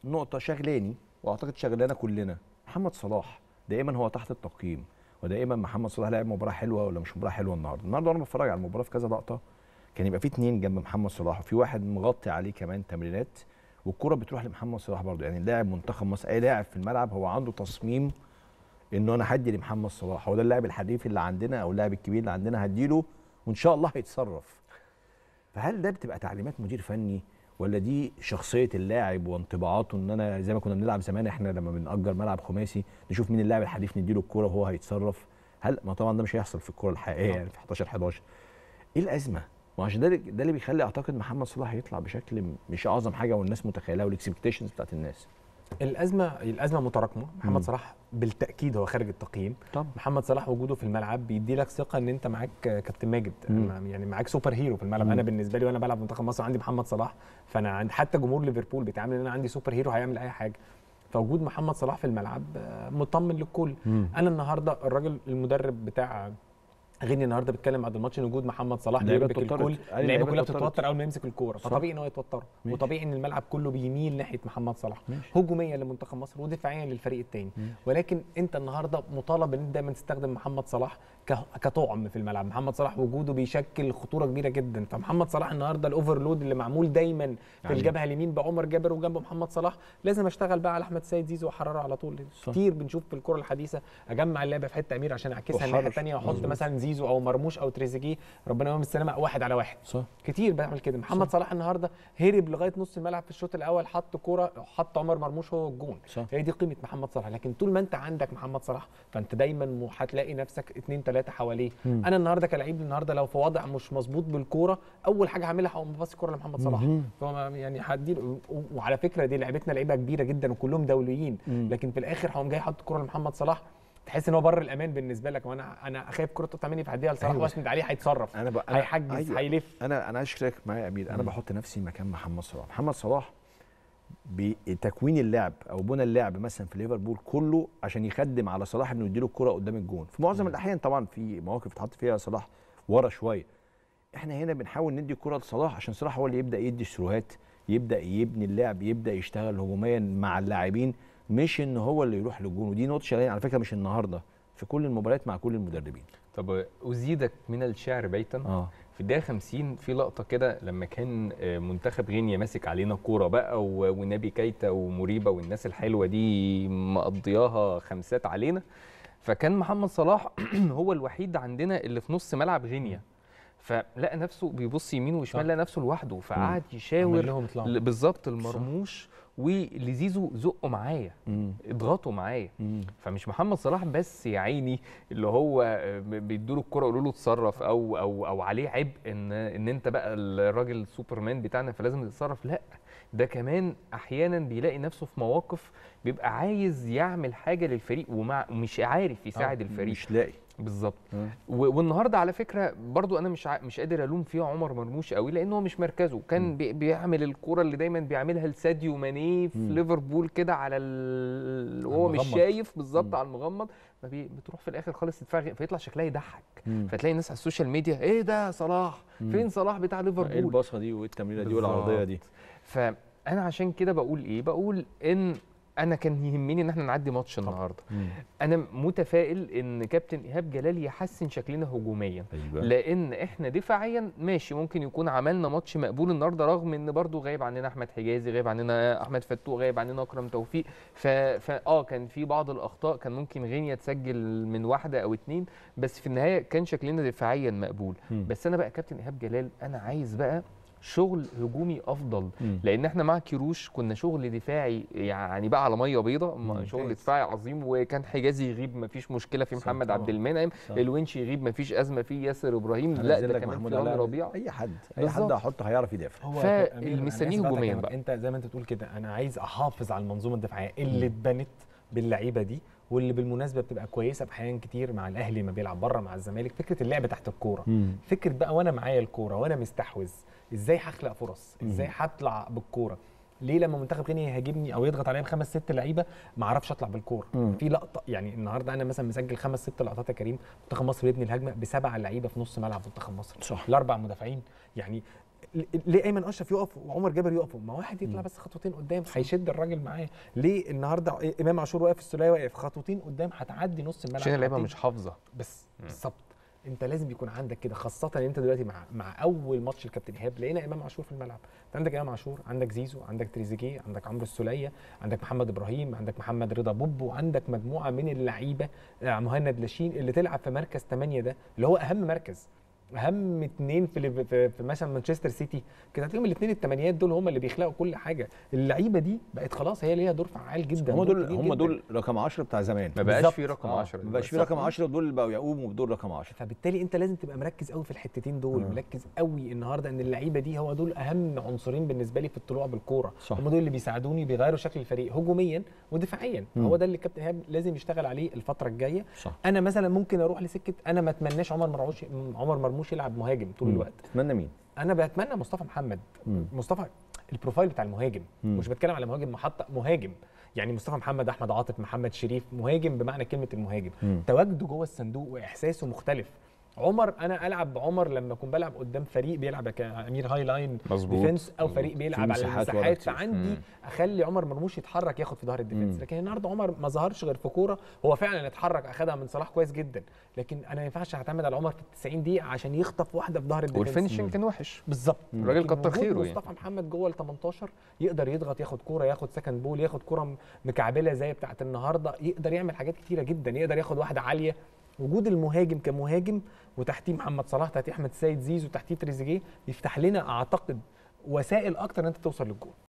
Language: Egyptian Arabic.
نقطه شغلاني واعتقد شغلانه كلنا محمد صلاح دائما هو تحت التقييم ودائما محمد صلاح لعب مباراه حلوه ولا مش مباراه حلوه النهارده النهارده وانا بتفرج على المباراه في كذا لقطه كان يبقى في اتنين جنب محمد صلاح وفي واحد مغطي عليه كمان تمريرات والكره بتروح لمحمد صلاح برضه يعني لاعب منتخب مصر اي لاعب في الملعب هو عنده تصميم انه انا هدي لمحمد صلاح هو ده اللاعب الحريف اللي عندنا او اللاعب الكبير اللي عندنا هديله وان شاء الله هيتصرف فهل ده بتبقى تعليمات مدير فني ولا دي شخصيه اللاعب وانطباعاته ان انا زي ما كنا بنلعب زمان احنا لما بنأجر ملعب خماسي نشوف مين اللاعب الحريف نديله الكوره وهو هيتصرف هل ما طبعا ده مش هيحصل في الكوره الحقيقيه يعني في 11 11 ايه الازمه؟ ما عشان ده ده اللي بيخلي اعتقد محمد صلاح يطلع بشكل مش اعظم حاجه والناس متخيلها والاكسبكتيشنز بتاعت الناس الازمه الازمه متراكمه محمد مم. صلاح بالتاكيد هو خارج التقييم طبعا محمد صلاح وجوده في الملعب بيدي لك ثقه ان انت معاك كابتن ماجد مم. يعني معاك سوبر هيرو في الملعب مم. انا بالنسبه لي وانا بلعب منتخب مصر عندي محمد صلاح فانا عند حتى جمهور ليفربول بيتعامل ان انا عندي سوبر هيرو هيعمل اي حاجه فوجود محمد صلاح في الملعب آه، مطمن للكل مم. انا النهارده الراجل المدرب بتاع غني النهارده بيتكلم بعد الماتش ان وجود محمد صلاح اللعيبة بيربك اتوترت. الكل أيوة، اللعيبه اللعيبة كلها اتوترت. بتتوتر اول ما يمسك الكوره صح. فطبيعي ان هو يتوتروا ماشي. وطبيعي ان الملعب كله بيميل ناحيه محمد صلاح ماشي. هجوميا لمنتخب مصر ودفاعيا للفريق الثاني مم. ولكن انت النهارده مطالب ان انت دايما تستخدم محمد صلاح ك- كطعم في الملعب محمد صلاح وجوده بيشكل خطوره كبيره جدا فمحمد صلاح النهارده الاوفرلود اللي معمول دايما في يعني- الجبهه اليمين بعمر جابر وجنبه محمد صلاح لازم اشتغل بقى على احمد سيد زيزو واحرره على طول صح. كتير بنشوف في الكره الحديثه اجمع اللعبه في حته امير عشان اعكسها الناحيه وأحرر. الثانيه واحط مظبوط. مثلا زيزو او مرموش او تريزيجيه ربنا يوم السلامه واحد على واحد صح كتير بعمل كده محمد صلاح النهارده هرب لغايه نص الملعب في الشوط الاول حط كوره حط عمر مرموش هو الجون صح هي دي قيمه محمد صلاح لكن طول ما انت عندك محمد صلاح فانت دايما م- هتلاقي نفسك اتنين تلاته حواليه مم. انا النهارده كلاعب النهارده لو في وضع مش مظبوط بالكوره اول حاجه هعملها هقوم باصي الكوره لمحمد صلاح مهم. فهو ما- يعني هدي وعلى فكره دي لعيبتنا لعيبه كبيره جدا وكلهم دوليين مم. لكن في الاخر هقوم جاي حاطط الكوره لمحمد صلاح تحس ان هو بر الامان بالنسبه لك وانا انا خايف كره تقطع مني فهديها لصلاح أيوة. واسند عليه هيتصرف انا بقى أنا- هيحجز أيوة. هيلف انا انا عايز اشترك معايا يا امير انا مم. بحط نفسي مكان محمد صلاح محمد صلاح بتكوين اللعب او بنى اللعب مثلا في ليفربول كله عشان يخدم على صلاح انه يديله الكره قدام الجون في معظم مم. الاحيان طبعا في مواقف اتحط فيها صلاح ورا شويه احنا هنا بنحاول ندي الكره لصلاح عشان صلاح هو اللي يبدا يدي السروهات يبدا يبني اللعب يبدا يشتغل هجوميا مع اللاعبين مش ان هو اللي يروح للجون ودي نقطه شغالين على فكره مش النهارده في كل المباريات مع كل المدربين طب ازيدك من الشعر بيتا اه في الدقيقه 50 في لقطه كده لما كان آه، منتخب غينيا ماسك علينا كوره بقى و- ونبي كايتا ومريبه والناس الحلوه دي مقضياها خمسات علينا فكان محمد صلاح هو الوحيد عندنا اللي في نص ملعب غينيا فلقى نفسه بيبص يمين وشمال صح. لقى نفسه لوحده فقعد عمل يشاور لهم اطلاق ل- بالظبط المرموش ولزيزو زقوا معايا مم. اضغطوا معايا مم. فمش محمد صلاح بس يا عيني اللي هو آه، بيدوا له الكوره يقولوا له اتصرف او او او عليه عبء ان ان انت بقى الراجل السوبرمان بتاعنا فلازم تتصرف لا ده كمان احيانا بيلاقي نفسه في مواقف بيبقى عايز يعمل حاجه للفريق ومع ومش عارف يساعد الفريق مش لاقي بالظبط آه. و- والنهارده على فكره برضو انا مش ع... مش قادر الوم فيه عمر مرموش قوي لان هو مش مركزه كان مم. بي... بيعمل الكوره اللي دايما بيعملها لساديو ماني في مم. ليفربول كده على ال... وهو مش المغمض. شايف بالظبط مم. على المغمض ما بي... بتروح في الاخر خالص تدفع فيطلع شكلها يضحك مم. فتلاقي الناس على السوشيال ميديا ايه ده صلاح مم. فين صلاح بتاع ايه ليفربول الباصه دي وايه التمريره دي والعرضيه دي فانا عشان كده بقول ايه بقول ان انا كان يهمني ان احنا نعدي ماتش النهارده انا متفائل ان كابتن ايهاب جلال يحسن شكلنا هجوميا ايوه لان احنا دفاعيا ماشي ممكن يكون عملنا ماتش مقبول النهارده رغم ان برضو غايب عننا احمد حجازي غايب عننا احمد فتوح غايب عننا اكرم توفيق ف... ف... اه كان في بعض الاخطاء كان ممكن غينيا تسجل من واحده او اتنين بس في النهايه كان شكلنا دفاعيا مقبول مم. بس انا بقى كابتن ايهاب جلال انا عايز بقى شغل هجومي افضل مم. لان احنا مع كيروش كنا شغل دفاعي يعني بقى على ميه بيضاء م- مم. شغل ممتاز. دفاعي عظيم وكان حجازي يغيب مفيش مشكله في صح محمد طبعا. عبد المنعم صح. الونش يغيب مفيش ازمه في ياسر ابراهيم لا هنزل ده لك كمان محمود في رامي علاء. ربيع اي حد اي حد بالظبط. هحطه هيعرف يدافع هو فالمستنيه أنا آسف هجومياً أقطعك، بقى. انت زي ما انت بتقول كده انا عايز احافظ على المنظومه الدفاعيه اللي اتبنت باللعيبه دي واللي بالمناسبه بتبقى كويسه في احيان كتير مع الاهلي ما بيلعب بره مع الزمالك فكره اللعب تحت الكوره فكره بقى وانا معايا الكوره وانا مستحوذ ازاي هخلق فرص ازاي مم. هطلع بالكوره ليه لما منتخب غينيا يهاجمني او يضغط عليا بخمس ست لعيبه ما اعرفش اطلع بالكوره مم. في لقطه يعني النهارده انا مثلا مسجل خمس ست لقطات يا كريم منتخب مصر بيبني الهجمه بسبع لعيبه في نص ملعب منتخب مصر صح الاربع مدافعين يعني ليه ايمن اشرف يقف وعمر جابر يقفوا ما واحد يطلع بس خطوتين قدام هيشد الراجل معاه ليه النهارده امام عاشور واقف السوليه واقف خطوتين قدام هتعدي نص الملعب عشان اللعيبه هتيجي. مش حافظه بس بالظبط انت لازم يكون عندك كده خاصه ان انت دلوقتي مع مع اول ماتش الكابتن ايهاب لقينا امام عاشور في الملعب انت عندك امام عاشور عندك زيزو عندك تريزيجيه عندك عمرو السوليه عندك محمد ابراهيم عندك محمد رضا بوبو عندك مجموعه من اللعيبه آه، مهند لاشين اللي تلعب في مركز 8 ده اللي هو اهم مركز اهم اتنين في ليف- في, في مثلا مانشستر سيتي كده هتلاقيهم الاثنين الثمانيات دول هم اللي بيخلقوا كل حاجه اللعيبه دي بقت خلاص هي ليها دور فعال جدا هم دور دول كبير هم جداً. دول رقم 10 بتاع زمان ما بقاش بالظبط. في رقم آه، 10 ما بقاش في رقم 10 دول اللي بقوا يقوموا بدور رقم 10 فبالتالي انت لازم تبقى مركز قوي في الحتتين دول آه. مركز قوي النهارده ان اللعيبه دي هو دول اهم عنصرين بالنسبه لي في الطلوع بالكوره صح. هم دول اللي بيساعدوني بيغيروا شكل الفريق هجوميا ودفاعيا مم. هو ده اللي الكابتن ايهاب لازم يشتغل عليه الفتره الجايه صح انا مثلا ممكن اروح لسكه انا ما اتمناش عمر مرموش عمر مرموش يلعب مهاجم طول مم. الوقت تتمنى مين؟ انا بتمنى مصطفى محمد مم. مصطفى البروفايل بتاع المهاجم مم. مش بتكلم على مهاجم محطه مهاجم يعني مصطفى محمد احمد عاطف محمد شريف مهاجم بمعنى كلمه المهاجم مم. تواجده جوه الصندوق واحساسه مختلف عمر انا العب بعمر لما اكون بلعب قدام فريق بيلعب كامير هاي لاين مظبوط ديفنس او مظبوط. فريق بيلعب على مساحات ورا المساحات كتير. فعندي مم. اخلي عمر مرموش يتحرك ياخد في ظهر الديفنس مم. لكن النهارده عمر ما ظهرش غير في كوره هو فعلا اتحرك اخدها من صلاح كويس جدا لكن انا ما ينفعش اعتمد على عمر في ال 90 دقيقه عشان يخطف واحده في ظهر الديفنس والفينشنج كان وحش بالظبط الراجل لكن كتر وجود خيره يعني. مصطفى محمد جوه ال 18 يقدر يضغط ياخد كوره ياخد سكند بول ياخد كوره مكعبله زي بتاعه النهارده يقدر يعمل حاجات كتيره جدا يقدر ياخد واحده عاليه وجود المهاجم كمهاجم وتحتيه محمد صلاح تحتيه احمد سيد زيزو تحتيه تريزيجيه يفتح لنا اعتقد وسائل اكتر ان انت توصل للجول